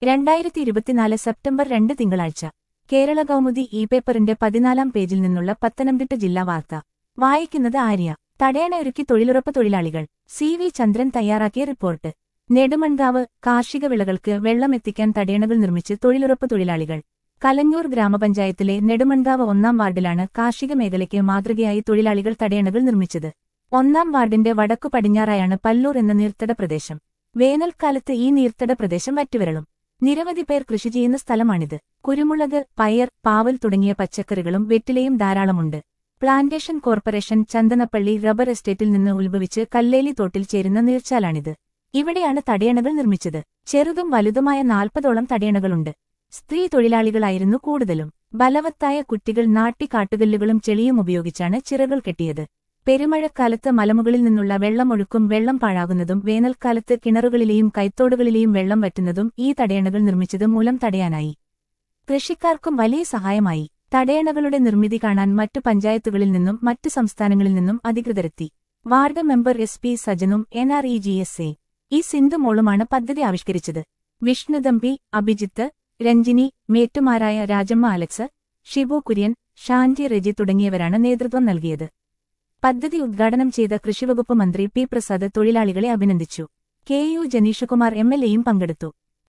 രണ്ടായിരത്തി ഇരുപത്തിനാല് സെപ്റ്റംബർ രണ്ട് തിങ്കളാഴ്ച കേരള കൗമുദി ഇ പേപ്പറിന്റെ പതിനാലാം പേജിൽ നിന്നുള്ള പത്തനംതിട്ട ജില്ലാ വാർത്ത വായിക്കുന്നത് ആര്യ തടയണയൊരുക്കി തൊഴിലുറപ്പ് തൊഴിലാളികൾ സി വി ചന്ദ്രൻ തയ്യാറാക്കിയ റിപ്പോർട്ട് നെടുമൺകാവ് കാർഷിക വിളകൾക്ക് വെള്ളം എത്തിക്കാൻ തടയണകൾ നിർമ്മിച്ച് തൊഴിലുറപ്പ് തൊഴിലാളികൾ കലഞ്ഞൂർ ഗ്രാമപഞ്ചായത്തിലെ നെടുമൺകാവ് ഒന്നാം വാർഡിലാണ് കാർഷിക മേഖലയ്ക്ക് മാതൃകയായി തൊഴിലാളികൾ തടയണകൾ നിർമ്മിച്ചത് ഒന്നാം വാർഡിന്റെ വടക്കു പടിഞ്ഞാറായാണ് പല്ലൂർ എന്ന നീർത്തട പ്രദേശം വേനൽക്കാലത്ത് ഈ നീർത്തട പ്രദേശം വറ്റുവരളും നിരവധി പേർ കൃഷി ചെയ്യുന്ന സ്ഥലമാണിത് കുരുമുളക് പയർ പാവൽ തുടങ്ങിയ പച്ചക്കറികളും വെറ്റിലയും ധാരാളമുണ്ട് പ്ലാന്റേഷൻ കോർപ്പറേഷൻ ചന്ദനപ്പള്ളി റബ്ബർ എസ്റ്റേറ്റിൽ നിന്ന് ഉത്ഭവിച്ച് കല്ലേലി തോട്ടിൽ ചേരുന്ന നീർച്ചാലാണിത് ഇവിടെയാണ് തടയണകൾ നിർമ്മിച്ചത് ചെറുതും വലുതുമായ നാൽപ്പതോളം തടയണകളുണ്ട് സ്ത്രീ തൊഴിലാളികളായിരുന്നു കൂടുതലും ബലവത്തായ കുട്ടികൾ നാട്ടിക്കാട്ടുകല്ലുകളും ചെളിയും ഉപയോഗിച്ചാണ് ചിറകൾ കെട്ടിയത് പെരുമഴക്കാലത്ത് മലമുകളിൽ നിന്നുള്ള വെള്ളമൊഴുക്കും വെള്ളം പാഴാകുന്നതും വേനൽക്കാലത്ത് കിണറുകളിലെയും കൈത്തോടുകളിലെയും വെള്ളം വറ്റുന്നതും ഈ തടയണകൾ നിർമ്മിച്ചത് മൂലം തടയാനായി കൃഷിക്കാർക്കും വലിയ സഹായമായി തടയണകളുടെ നിർമ്മിതി കാണാൻ മറ്റു പഞ്ചായത്തുകളിൽ നിന്നും മറ്റു സംസ്ഥാനങ്ങളിൽ നിന്നും അധികൃതരെത്തി വാർഡ് മെമ്പർ എസ് പി സജനും N R E G S A E Sindhu മോളുമാണ് പദ്ധതി ആവിഷ്കരിച്ചത് വിഷ്ണുദമ്പി അഭിജിത്ത് രഞ്ജിനി മേറ്റുമാരായ രാജമ്മ അലക്സ് ഷിബു കുര്യൻ ഷാൻജി റെജി തുടങ്ങിയവരാണ് നേതൃത്വം നൽകിയത് പദ്ധതി ഉദ്ഘാടനം ചെയ്ത കൃഷിവകുപ്പ് മന്ത്രി പി പ്രസാദ് തൊഴിലാളികളെ അഭിനന്ദിച്ചു K U Janeeshkumar M L എയും പങ്കെടുത്തു